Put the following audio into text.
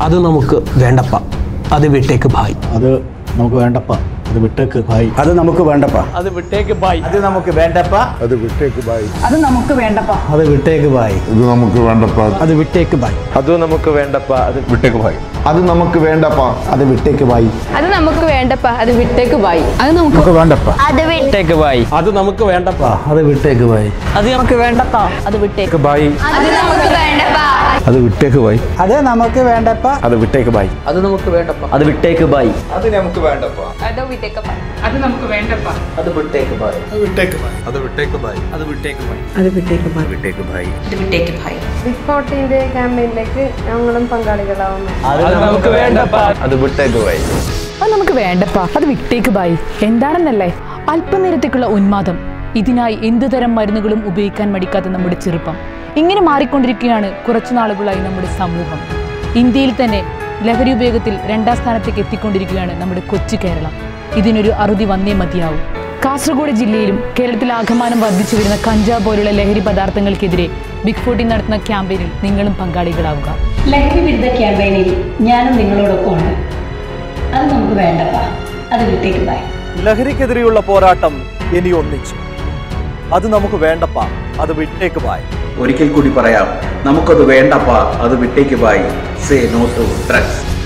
അത് നമുക്ക് വേണ്ടപ്പ അത് വിട്ടേക്ക് ഭായ് അത് നമുക്ക് വേണ്ടപ്പ അത് വിട്ടേക്ക് ഭായി അത് നമുക്ക് വേണ്ടപ്പ അത് വിട്ടേക്ക് ഭായ് അത് നമുക്ക് വേണ്ടപ്പ അത് വിട്ടേക്ക് ബായ് അത് നമുക്ക് വേണ്ടപ്പാ അത് വിട്ടേക്ക് ഭായി ഇത് നമുക്ക് വേണ്ടപ്പ അത് വിട്ടേക്ക് ഭായി അത് നമുക്ക് വേണ്ടപ്പ അത് വിട്ടേക്ക് ബായ് അത് നമുക്ക് വേണ്ടപ്പാ അത് വിട്ടേക്ക് ഭായി അത് നമുക്ക് വേണ്ടപ്പ അത് വിട്ടേക്ക് ബായി അത് നമുക്ക് നമുക്ക് വേണ്ടപ്പ അത് വിട്ടേക്ക് ബായി അത് നമുക്ക് വേണ്ടപ്പ അത് വിട്ടേക്ക് ഭായി അത് നമുക്ക് വേണ്ടപ്പാ അത് വിട്ടേക്ക് ബായി അത് നമുക്ക് വേണ്ടപ്പ അത് വിട്ടേക്ക് ബായി അത് നമുക്ക് വേണ്ടപ്പ അത് വിട്ടേക്ക് ബായി അത് നമുക്ക് വേണ്ടപ്പ അത് വിട്ടേക്ക് ബായി അത് വിട്ടേക്ക് ബായി അത് നമുക്ക് വേണ്ടപ്പാ അത് വിട്ടേക്ക് ഭായ് അത് വിട്ടേക്ക് ബായി അത് വിട്ടേക്ക് ബായി അത് വിട്ടേക്ക് വിട്ടേക്ക് ബായി അത് വിട്ടേക്ക് ഭായി ബിഗ് ഫോർട്ടിന്റെ ക്യാമ്പയിനിലേക്ക് ഞങ്ങളും പങ്കാളികളാവുന്നു അത് നമുക്ക് വേണ്ടപ്പ അത് വിട്ടേക്ക് ബായി അത് നമുക്ക് വേണ്ടപ്പാ അത് വിട്ടേക്ക് ബായി എന്താണെന്നല്ലേ അല്പനേരത്തേക്കുള്ള ഉന്മാദം ഇതിനായി എന്തു തരം മരുന്നുകളും ഉപയോഗിക്കാൻ മടിക്കാത്ത നമ്മുടെ ചെറുപ്പം ഇങ്ങനെ മാറിക്കൊണ്ടിരിക്കുകയാണ് കുറച്ചു നാളുകളായി നമ്മുടെ സമൂഹം ഇന്ത്യയിൽ തന്നെ ലഹരി ഉപയോഗത്തിൽ രണ്ടാം സ്ഥാനത്തേക്ക് എത്തിക്കൊണ്ടിരിക്കുകയാണ് നമ്മുടെ കൊച്ചു കേരളം ഇതിനൊരു അറുതി വന്നേ മതിയാവും കാസർഗോഡ് ജില്ലയിലും കേരളത്തിൽ ആകമാനം വർദ്ധിച്ചു വരുന്ന കഞ്ചാവ് പോലുള്ള ലഹരി പദാർത്ഥങ്ങൾക്കെതിരെ ബിഗ് ഫോർട്ടി നടത്തുന്ന ക്യാമ്പയിനിൽ നിങ്ങളും പങ്കാളികളാവുക ലഹരി വിരുദ്ധ ക്യാമ്പയിനിൽ ഞാനും നിങ്ങളോടൊപ്പമുണ്ട് അത് നമുക്ക് വേണ്ടപ്പാ അത് വിട്ടേക്ക് ബായ് ലഹരിക്കെതിരെയുള്ള പോരാട്ടം ഇനി ഒന്നിച്ചു അത് നമുക്ക് വേണ്ടപ്പ അത് വിട്ടേക്ക് ബായ് ഒരിക്കൽ കൂടി പറയാം നമുക്കത് വേണ്ടപ്പ അത് വിട്ടേക്ക് ബായി സേ നോ ടു ഡ്രഗ്സ്